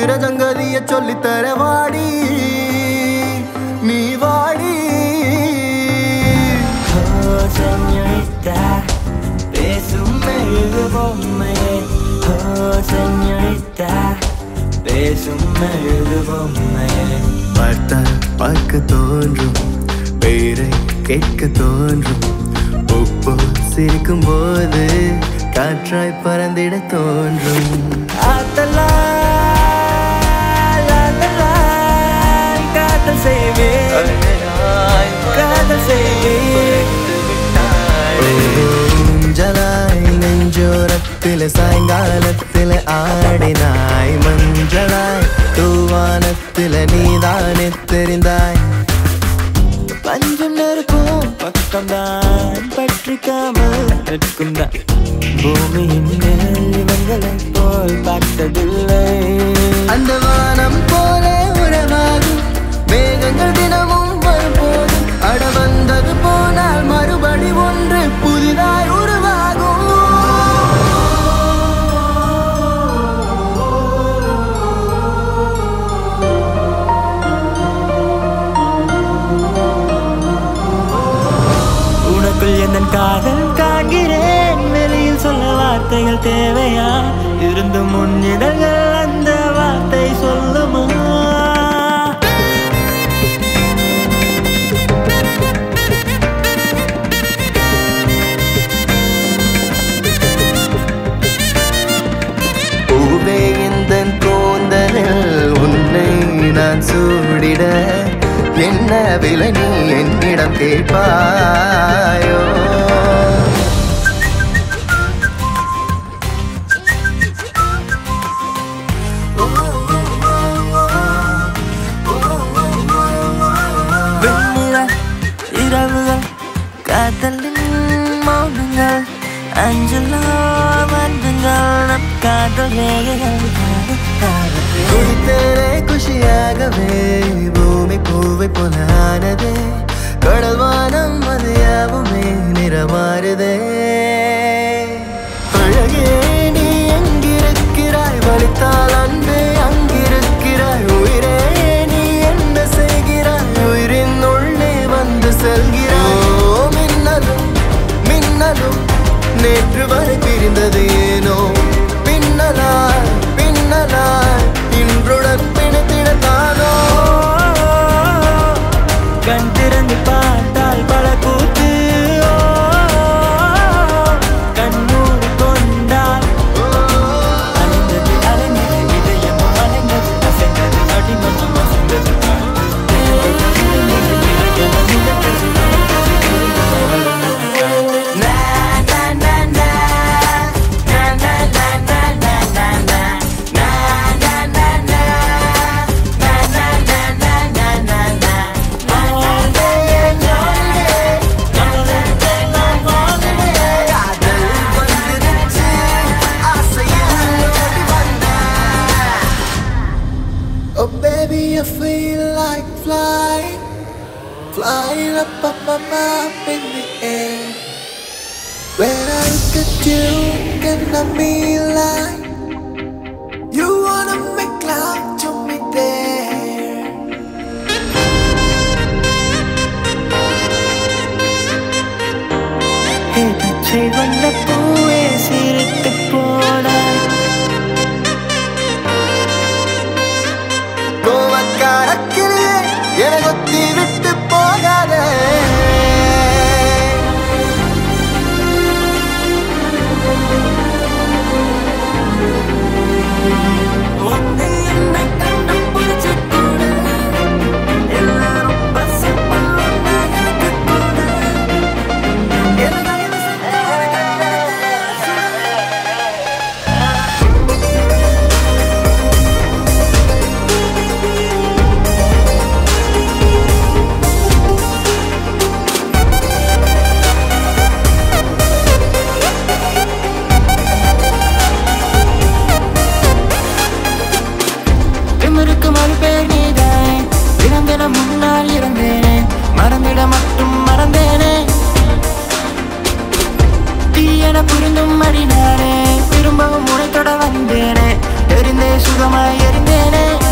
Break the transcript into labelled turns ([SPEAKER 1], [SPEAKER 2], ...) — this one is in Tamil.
[SPEAKER 1] இருக்கிற சங்கதிய சொல்லித்தர வாடி நீ வாடி
[SPEAKER 2] Oh, señorita, பேசும் மெழுகு பொம்மையே Oh, señorita, பேசும் மெழுகு பொம்மையே
[SPEAKER 1] பார்த்தால் பார்க்க தோன்றும் பெயரை கேட்க தோன்றும் உப்பு சிரிக்கும் போது காற்றாய் பறந்திட தோன்றும்
[SPEAKER 2] ஆத்தலா, லாலலா, காதல் செய்வேன் காதல் செய்வேன்
[SPEAKER 1] ஊஞ்சலாய் நெஞ்சோரத்தில் சாயங்காலத்தில் ஆடினாய் மஞ்சளாய் தூவானத்தில் நீதானே தெரிந்தாய்
[SPEAKER 2] பஞ்சம் நெருக்கும் பக்கம்தான் பற்றிக்காமல் நிற்கும் தான் பூமியின் மேல் இவங்களைப் போல் பார்த்ததில்லை
[SPEAKER 1] அந்த வானம் போல உறவாகும் மேகங்கள் தினமும் வரும்போது அட வந்தது போனால் மறுபடி ஒன்று புதிதாய் உருவாகும்
[SPEAKER 2] உனக்குள் எந்த காதல் காண்கிறேன் வெளியில் சொல்ல வார்த்தைகள் தேவையா இருந்து முன்னிதழ்கள் அந்த வார்த்தை சொல்லுமா
[SPEAKER 1] பூவே இந்த கூந்தலில் உன்னை நான் சூடிட என்ன விலை நீ என்னிடம் கேட்பாயோ
[SPEAKER 2] வெண்ணிற இரவுகள் காதலின் மௌனங்கள் அஞ்சலோ வந்துங்கள் நம் காதல் ரேகைகள்
[SPEAKER 1] குடித்தேனே குஷியாகவே பூமி பூவை போல ஆனதே கடல் வானம் அது யாவுமே நிறமாறுதே அழகே நீ எங்கிருக்கிறாய் வலித்தால் அன்பே அங்கிருக்கிறாய் உயிரே நீ என்ன செய்கிறாய் உயிரின் உள்ளே வந்து செல்கிறாய் ஓ, மின்னலும் மின்னலும் நேற்று வரை பிரிந்தது ஏனோ பின்னலாய் பின்னலாய் இன்றுடன் பிணைத்திடத்தானோ
[SPEAKER 2] கண் திறந்து பார்த்தால் பல கூத்து ஓ, கண் மூடி கொண்டால் அலைந்தது அலைந்தது இதயமும் அலைந்தது அசைந்தது அடிமனம் அசைந்தது
[SPEAKER 1] காதல் வந்துருச்சு ஆசையில் ஓடி வந்தேன் Oh baby, I feel like flying, flying up, up, up, up in the air. When I look at you, can I be like you wanna make love to me there?
[SPEAKER 2] பச்சை வண்ண பூவே சிரித்து போனாய்
[SPEAKER 1] கோவக்கார கிளியே என கொத்தி விட்டு போகாதே
[SPEAKER 2] உன்னை என்னை கண்டுபிடிச்ச கூட எல்லாரும் பசிப்பாங்க எனக்கு கூட திமிருக்கு மறுபேர் நீதான் தினம் தினம் முன்னால் இருந்தேனே மறந்திட மட்டும் மறந்தேனே தீயென புரிந்தும் அடினானே திரும்பவும் உனைத்தொட வந்தேனே தெரிந்து எரிந்தே சுகமாய் எரிந்தேனே